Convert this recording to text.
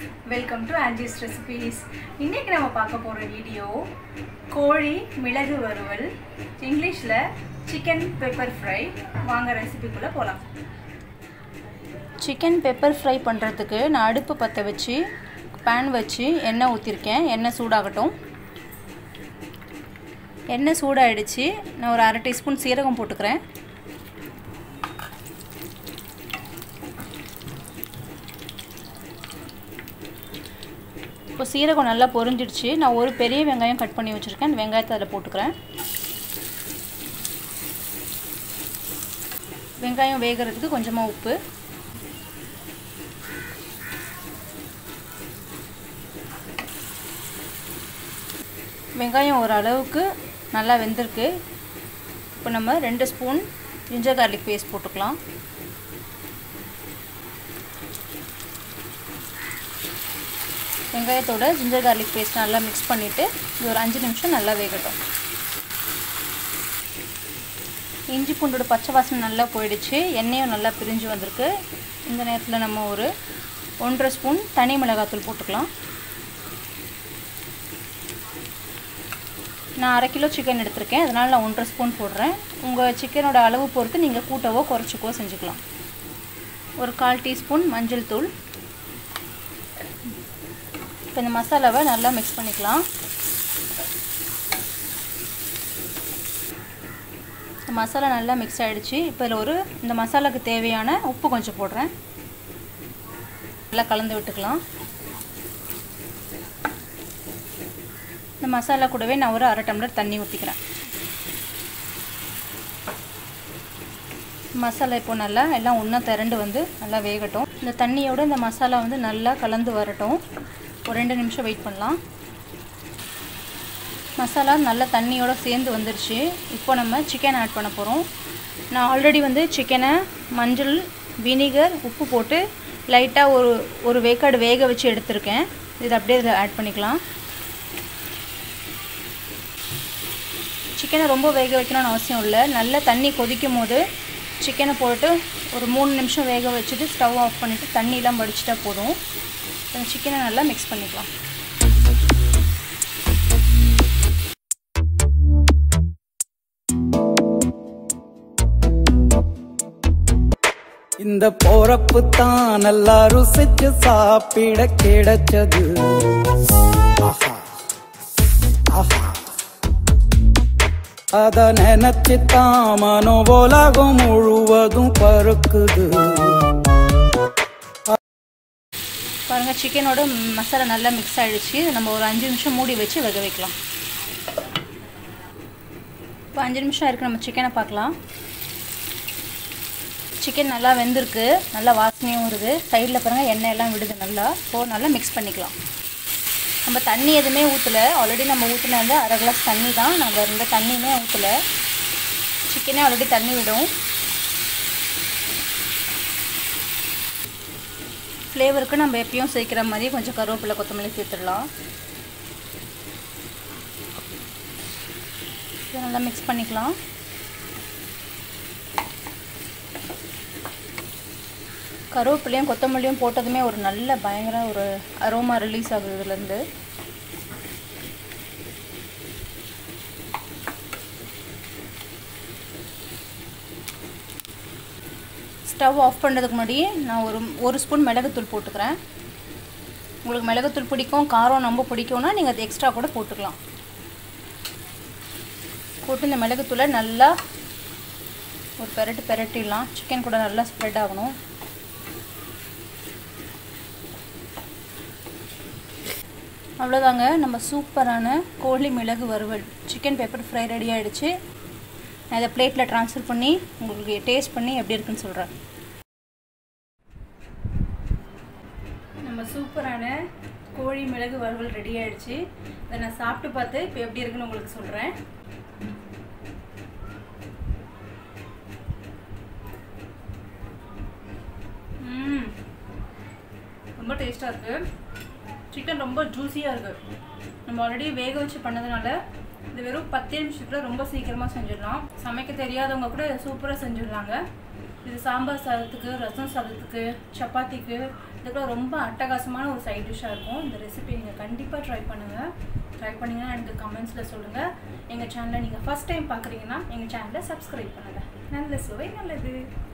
welcome to ஆன்ஜிஸ் recipes இன்றைக்கி நம்ம பார்க்க போகிற வீடியோ கோழி மிளகு வறுவல் இங்கிலீஷில் சிக்கன் பெப்பர் ஃப்ரை வாங்க ரெசிபிக்குள்ளே போகலாம் சிக்கன் பெப்பர் ஃப்ரை பண்ணுறதுக்கு நான் அடுப்பு பற்ற வச்சு பேன் வச்சு எண்ணெய் ஊற்றிருக்கேன் எண்ணெய் சூடாகட்டும் எண்ணெய் சூடாகிடுச்சு நான் ஒரு அரை டீஸ்பூன் சீரகம் போட்டுக்கிறேன் இப்போ சீரகம் நல்லா பொரிஞ்சிடுச்சு நான் ஒரு பெரிய வெங்காயம் கட் பண்ணி வச்சுருக்கேன் அந்த வெங்காயத்தை அதில் போட்டுக்கிறேன் வெங்காயம் வேகிறதுக்கு கொஞ்சமாக உப்பு வெங்காயம் ஓரளவுக்கு நல்லா வெந்திருக்கு இப்போ நம்ம ரெண்டு ஸ்பூன் ஜிஞ்சர் கார்லிக் பேஸ்ட் போட்டுக்கலாம் வெங்காயத்தோட ஜிஞ்சர் கார்லிக் பேஸ்ட் நல்லா மிக்ஸ் பண்ணிவிட்டு இது ஒரு அஞ்சு நிமிஷம் நல்லா வேகட்டும் இஞ்சி பூண்டோட பச்சை வாசனை நல்லா போயிடுச்சு எண்ணெயும் நல்லா பிரிஞ்சு வந்திருக்கு இந்த நேரத்தில் நம்ம ஒரு ஒன்றரை ஸ்பூன் தனி மிளகாத்தூள் போட்டுக்கலாம் நான் அரை கிலோ சிக்கன் எடுத்திருக்கேன் அதனால் நான் ஒன்றரை ஸ்பூன் போடுறேன் உங்கள் சிக்கனோட அளவு பொறுத்து நீங்கள் கூட்டவோ குறைச்சிக்கவோ செஞ்சுக்கலாம் ஒரு கால் டீஸ்பூன் மஞ்சள் தூள் இப்போ இந்த மசாலாவை நல்லா மிக்ஸ் பண்ணிக்கலாம் மசாலா நல்லா மிக்ஸ் ஆகிடுச்சு இப்போ இதில் ஒரு இந்த மசாலாவுக்கு தேவையான உப்பு கொஞ்சம் போடுறேன் நல்லா கலந்து விட்டுக்கலாம் இந்த மசாலா கூடவே நான் ஒரு அரை டம்ளர் தண்ணி ஊற்றிக்கிறேன் மசாலா இப்போ நல்லா எல்லாம் ஒன்றா திரண்டு வந்து நல்லா வேகட்டும் இந்த தண்ணியோட இந்த மசாலா வந்து நல்லா கலந்து வரட்டும் ஒரு ரெண்டு நிமிஷம் வெயிட் பண்ணலாம் மசாலா நல்லா தண்ணியோடு சேர்ந்து வந்துருச்சு இப்போ நம்ம சிக்கன் ஆட் பண்ண போகிறோம் நான் ஆல்ரெடி வந்து சிக்கனை மஞ்சள் வினிகர் உப்பு போட்டு லைட்டாக ஒரு ஒரு வேக்காடு வேக வச்சு எடுத்திருக்கேன் இது அப்படியே இதில் ஆட் பண்ணிக்கலாம் சிக்கனை ரொம்ப வேக வைக்கணும்னு அவசியம் இல்லை நல்லா தண்ணி கொதிக்கும் போது சிக்கனை போட்டு ஒரு மூணு நிமிஷம் வேக வச்சுட்டு ஸ்டவ் ஆஃப் பண்ணிவிட்டு தண்ணியெலாம் வடிச்சிட்டா போதும் சிக்கனை நல்லா மிக்ஸ் பண்ணிக்கலாம் இந்த போறப்பு தான் நல்லா ருசிச்சு சாப்பிட கிடைச்சது ஆஹா ஆஹா அத நினைச்சு தான் மனோ உலகம் முழுவதும் பருக்குது பாருங்கள் சிக்கனோட மசாலா நல்லா மிக்ஸ் ஆகிடுச்சு நம்ம ஒரு அஞ்சு நிமிஷம் மூடி வச்சு வேக வைக்கலாம் இப்போ அஞ்சு நிமிஷம் இருக்குது நம்ம சிக்கனை பார்க்கலாம் சிக்கன் நல்லா வெந்திருக்கு நல்லா வாசனையும் வருது சைடில் பாருங்கள் எண்ணெய் எல்லாம் விடுது நல்லா ஸோ நல்லா மிக்ஸ் பண்ணிக்கலாம் நம்ம தண்ணி எதுவுமே ஊற்றலை ஆல்ரெடி நம்ம ஊற்றினது அரை கிளாஸ் தண்ணி தான் நாங்கள் எந்த தண்ணியுமே ஊற்றலை சிக்கனே ஆல்ரெடி தண்ணி விடும் ஃப்ளேவருக்கு நம்ம எப்பயும் சேர்க்குற மாதிரி கொஞ்சம் கருவேப்பிலை கொத்தமல்லி சேர்த்துடலாம் இதை நல்லா மிக்ஸ் பண்ணிக்கலாம் கருவேப்பிலையும் கொத்தமல்லியும் போட்டதுமே ஒரு நல்ல பயங்கர ஒரு அரோமா ரிலீஸ் ஆகுது இதுலேருந்து ஸ்டவ் ஆஃப் பண்ணுறதுக்கு முன்னாடி நான் ஒரு ஒரு ஸ்பூன் மிளகுத்தூள் போட்டுக்கிறேன் உங்களுக்கு மிளகுத்தூள் பிடிக்கும் காரம் ரொம்ப பிடிக்கும்னா நீங்கள் அது எக்ஸ்ட்ரா கூட போட்டுக்கலாம் போட்டு இந்த மிளகுத்தூளை நல்லா ஒரு பெரட்டு பெரட்டிடலாம் சிக்கன் கூட நல்லா ஸ்ப்ரெட் ஆகணும் அவ்வளோதாங்க நம்ம சூப்பரான கோழி மிளகு வறுவல் சிக்கன் பெப்பர் ஃப்ரை ரெடி ஆகிடுச்சு நான் இதை பிளேட்டில் ட்ரான்ஸ்ஃபர் பண்ணி உங்களுக்கு டேஸ்ட் பண்ணி எப்படி இருக்குன்னு சொல்கிறேன் நம்ம சூப்பரான கோழி மிளகு வறுவல் ரெடி ஆகிடுச்சு இதை நான் சாப்பிட்டு பார்த்து இப்போ எப்படி இருக்குன்னு உங்களுக்கு சொல்கிறேன் ரொம்ப டேஸ்ட்டாக இருக்குது சிக்கன் ரொம்ப ஜூஸியாக இருக்குது நம்ம ஆல்ரெடி வேக வச்சு பண்ணதுனால இது வெறும் பத்து நிமிஷத்தில் ரொம்ப சீக்கிரமாக செஞ்சிடலாம் சமைக்க தெரியாதவங்க கூட சூப்பராக செஞ்சிடலாங்க இது சாம்பார் சாதத்துக்கு ரசம் சாதத்துக்கு சப்பாத்திக்கு இதுக்கெல்லாம் ரொம்ப அட்டகாசமான ஒரு சைட் டிஷ்ஷாக இருக்கும் இந்த ரெசிபி நீங்கள் கண்டிப்பாக ட்ரை பண்ணுங்கள் ட்ரை பண்ணிங்கன்னா எனக்கு கமெண்ட்ஸில் சொல்லுங்கள் எங்கள் சேனலை நீங்கள் ஃபஸ்ட் டைம் பார்க்குறீங்கன்னா எங்கள் சேனலை சப்ஸ்கிரைப் பண்ணுங்கள் நல்ல சுவை நல்லது